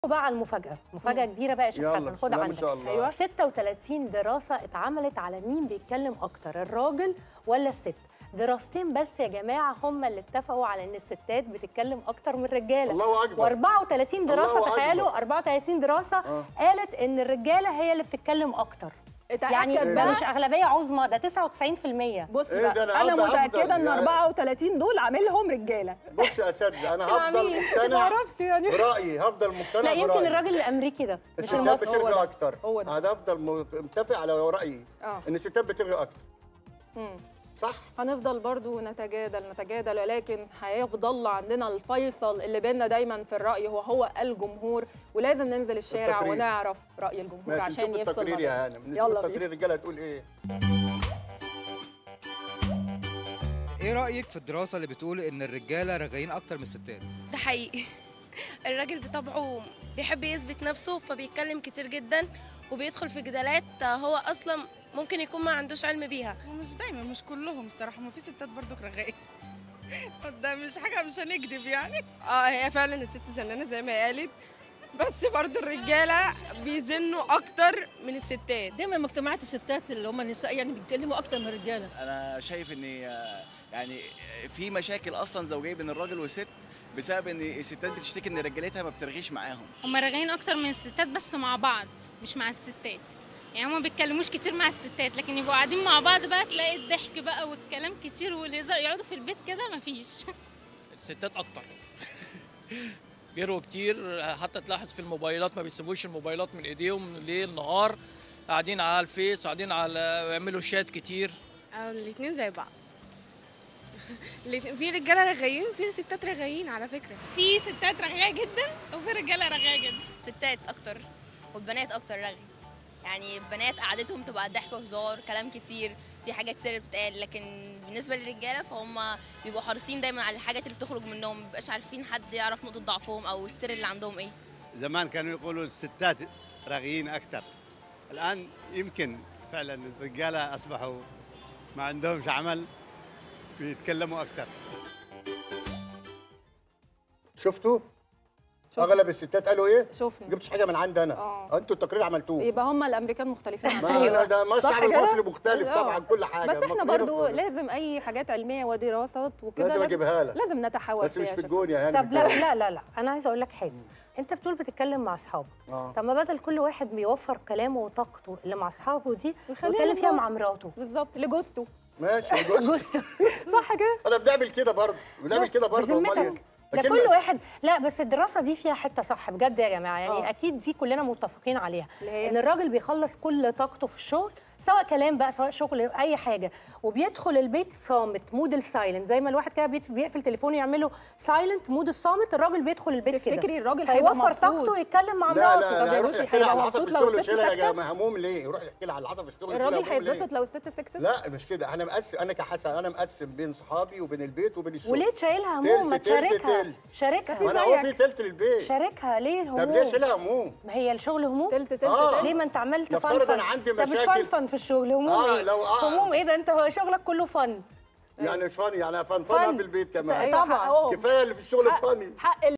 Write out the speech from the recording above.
بقى على المفاجاه مفاجاه كبيره بقى يا شيخ يلا، حسن بسم خد الله ما عندك شاء الله. ايوه 36 دراسه اتعملت على مين بيتكلم اكتر الراجل ولا الست دراستين بس يا جماعه هم اللي اتفقوا على ان الستات بتتكلم اكتر من الرجاله الله أكبر. و34 دراسه الله تخيلوا أكبر. 34 دراسه آه. قالت ان الرجاله هي اللي بتتكلم اكتر اتأكد يعني ده بقى. مش اغلبيه عظمى ده 99% بص إيه بقى ده أنا انا هبدأ متاكده أفضل ان يعني. 34 دول عاملهم رجاله بص يا اساتذه انا اسمع هفضل مين؟ مقتنع معرفش يعني. برايي هفضل مقتنع لا يمكن برأيي. الراجل الامريكي ده مش الستات المصري هو بترغي ده. اكتر هو ده. انا هفضل متفق على رايي اه ان الستات بترغي اكتر مم. صح هنفضل برضو نتجادل نتجادل ولكن هيفضل عندنا الفيصل اللي بيننا دايما في الرأي هو هو الجمهور ولازم ننزل الشارع التقرير. ونعرف رأي الجمهور ماشي عشان نشوف يفصل التقرير ما يا بيننا. هانم نشوف يلا التقرير بينا الرجاله هتقول ايه ايه رأيك في الدراسة اللي بتقول ان الرجالة رغايين اكتر من الستات؟ ده حقيقي الراجل بطبعه بيحب يثبت نفسه فبيتكلم كتير جدا وبيدخل في جدالات هو اصلا ممكن يكون ما عندوش علم بيها مش دايما مش كلهم الصراحه ما في ستات برضو رغاية ده مش حاجه مش هنكذب يعني اه هي فعلا الست زنانه زي ما هي قالت بس برضو الرجاله بيزنوا اكتر من الستات دايما مجتمعات الستات اللي هم النساء يعني بيتكلموا اكتر من الرجاله انا شايف ان آه، يعني في مشاكل اصلا زوجيه بين الراجل والست بسبب ان الستات بتشتكي ان رجالتها ما بترغيش معاهم هما راجعين اكتر من الستات بس مع بعض مش مع الستات يعني هما بيتكلموش كتير مع الستات لكن يبقوا قاعدين مع بعض بقى تلاقي الضحك بقى والكلام كتير والهزار يقعدوا في البيت كده مفيش الستات اكتر بيروا كتير حتى تلاحظ في الموبايلات ما بيسيبوش الموبايلات من ايديهم ليل نهار قاعدين على الفيس قاعدين على بيعملوا شات كتير الاثنين زي بعض الاتنين- في رجاله رغايين في ستات رغايين على فكره في ستات رغايه جدا وفي رجاله رغايه جدا ستات اكتر والبنات اكتر رغي يعني البنات قعدتهم تبقى ضحك وهزار كلام كتير في حاجات سر بتتقال لكن بالنسبه للرجاله فهم بيبقوا حريصين دايما على الحاجات اللي بتخرج منهم مبيبقاش عارفين حد يعرف نقطه ضعفهم او السر اللي عندهم ايه زمان كانوا يقولوا الستات رغيين اكثر الان يمكن فعلا الرجاله اصبحوا ما عندهمش عمل بيتكلموا اكثر شفتوا شفنا. اغلب الستات قالوا ايه شفنا جبتش حاجه من عندي انا آه. انتوا التقرير عملتوه يبقى هم الامريكان مختلفين ما عننا انا ده ماشي صح على كده؟ المصري مختلف آه. طبعا كل حاجه بس احنا المصريين برضو أكتر. لازم اي حاجات علميه ودراسات وكده لازم اجيبها لك لازم نتحول بس مش فيها في يا الجون يا هانم طب لا لا لا لا انا عايزه اقول لك حاجه انت بتقول بتتكلم مع اصحابك اه طب ما بدل كل واحد بيوفر كلامه وطاقته اللي مع اصحابه دي ويخليها ويتكلم فيها مع لمراته. مراته بالظبط لجوزته ماشي جوز جوزته صح كده انا بنعمل كده برضه بنعمل كده برضه امال بذمتك إيه؟ ده لكن كل بس- واحد لا بس الدراسه دي فيها حته صح بجد يا جماعه يعني آه. اكيد دي كلنا متفقين عليها اللي هي؟ ان الراجل بيخلص كل طاقته في الشغل سواء كلام بقى سواء شغل اي حاجه وبيدخل البيت صامت مود السايلنت زي ما الواحد كده بيت- بيقفل تليفونه يعمله سايلنت مود الصامت الراجل بيدخل البيت كده تفتكري الراجل هيبقى فيوفر مبسوط؟ طاقته ويتكلم مع لا مراته لا طب لا يا يروح بوسي يحكي لي على هيبقى العصب في مبسوط لو الشغل الست ويشيلها يا ساكتة؟ جماعه هموم ليه يروح يحكي لي على العصب في الشغل ويشيلها الراجل هموم ليه؟ هيتبسط لو الست سكتت لا مش كده انا مقسم انا كحسن انا مقسم بين صحابي وبين البيت وبين الشغل وليه تشيلها هموم ما تلت- تلت- تشاركها تلت. شاركها ما انا هو في تلت للبيت شاركها ليه الهموم طب ليه شيلها هموم ما هي الشغل هموم تلت تلت آه. تلت. ليه ما انت عمال نفترض تفنفن أنا عندي انت مشاكل. بتفنفن في الشغل هموم آه، ايه لو- آه. هموم ايه ده انت شغلك كله فن يعني فن يعني فنفنها فن. في البيت كمان أيوة، طبعاً. حقهم. كفايه اللي في الشغل حق- فني حق